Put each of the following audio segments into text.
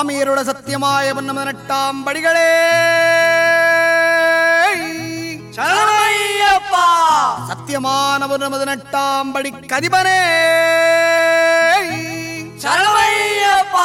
சுவாமியரோட சத்தியமாய பதினெட்டாம் படிகளே சரணமையப்பா சத்தியமான பதினெட்டாம் படி கதிபனே சரணமையப்பா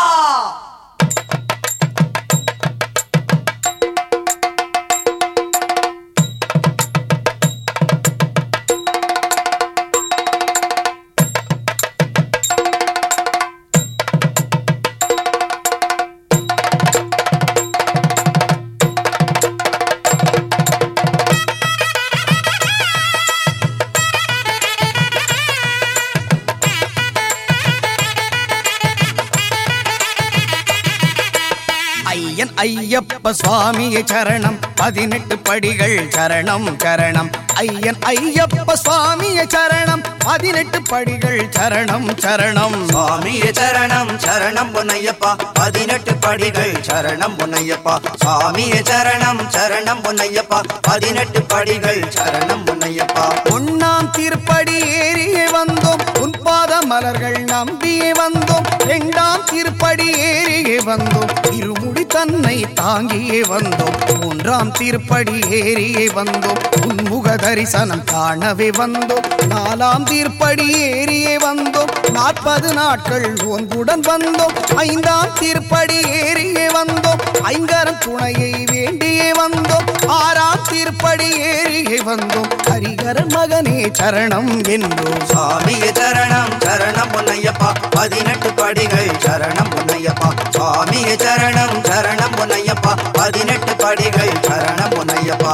ஐயன் ஐயப்ப சுவாமிய சரணம் பதினெட்டு படிகள் சரணம் சரணம் ஐயன் ஐயப்ப சுவாமிய சரணம் பதினெட்டு படிகள் சரணம் சரணம் சுவாமிய சரணம் சரணம் பொன்னையப்பா பதினெட்டு படிகள் சரணம் பொன்னையப்பா சுவாமிய சரணம் சரணம் பொன்னையப்பா பதினெட்டு படிகள் சரணம் பொன்னையப்பா ஒன்னாம் திருப்படி ஏறியே வந்தோம் உன் பாத மலர்கள் நம்பியே வந்தோம் இரண்டாம் திருப்படி ஏறியே வந்தோம் இருமுடி தன்னை தாங்கியே வந்தோம் மூன்றாம் திருப்படி ஏறியே வந்தோம் உன்முக தரிசனம் காணவே வந்தோம் நாலாம் திருப்படி ஏறியே வந்தோம் நாற்பது நாட்கள் நோன்புடன் வந்தோம் ஐந்தாம் திருப்படி ஏறியே வந்தோம் ஐங்கரம் துணையை வேண்டியே வந்தோம் ஆறாம் திருப்படி ஏறியே வந்தோம் ஹரிகர மகனே சரணம் என்றோம் சுவாமிய சரணம் சரணம் பொன்னையப்பா பதினெட்டு படிகள் சரணம் பொன்னையப்பா சுவாமிய சரணம் சரணம் பொன்னையப்பா பதினெட்டு படிகள் சரணம் பொன்னையப்பா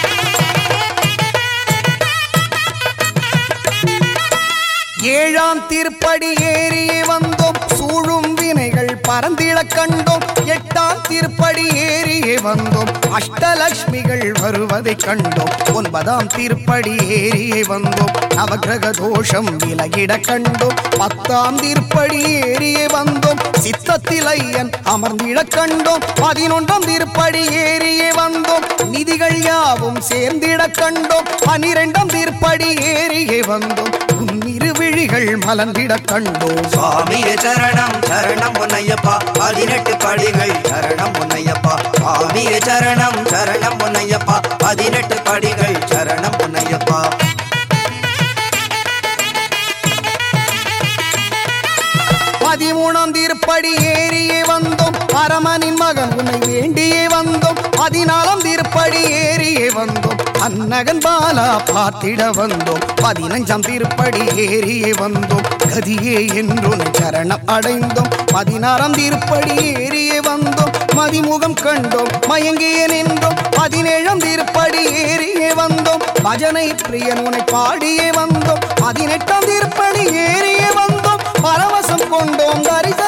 ஏழாம் திருப்படி ஏறியே வந்தோம் சூழும் வினைகள் பறந்திட கண்டோம் எட்டாம் திருப்படி ஏறியே வந்தோம் அஷ்டலக்ஷ்மிகள் வருவதை கண்டோம் ஒன்பதாம் திருப்படி ஏறியே வந்தோம் நவகிரக தோஷம் விலகிட கண்டோம் பத்தாம் திருப்படி ஏறியே வந்தோம் சித்தத்தில் ஐயன் அமர்ந்திட கண்டோம் பதினொன்றாம் திருப்படி ஏறியே வந்தோம் நிதிகள் யாவும் சேர்ந்திட கண்டோம் பனிரெண்டாம் திருப்படி ஏறியே வந்தோம் உன் இரு விழிகள் மலர்ந்திட கண்டோம் சுவாமிய சரணம் சரணம் பொன்னையப்பா பதினெட்டு படிகள் சரணம் பொன்னையப்பா சுவாமிய சரணம் சரணம் பொன்னையப்பா பதினெட்டு படிகள் சரணம் பொன்னையப்பா பதிமூணாம் திருப்படி ஏறியே வந்தோம் பரமனின் மகன் உன்னை வேண்டியே வந்தோம் பதினாலாம் திருப்படி ஏறியே வந்தோம் அன்னகன் பாலா பார்த்திட வந்தோம் பதினஞ்சாம் திருப்படி ஏறியே வந்தோம் கதியே என்று உன்னை சரணம் அடைந்தோம் பதினாறாம் திருப்படி ஏறியே வந்தோம் மதிமுகம் கண்டோம் மயங்கியே நின்றோம் பதினேழாம் திருப்படி ஏறியே வந்தோம் பஜனை பிரியன் உன்னை பாடியே வந்தோம் பதினெட்டாம் திருப்படி ஏறியே வந்தோம் பரவசம் கொண்டோம் தரிசனம்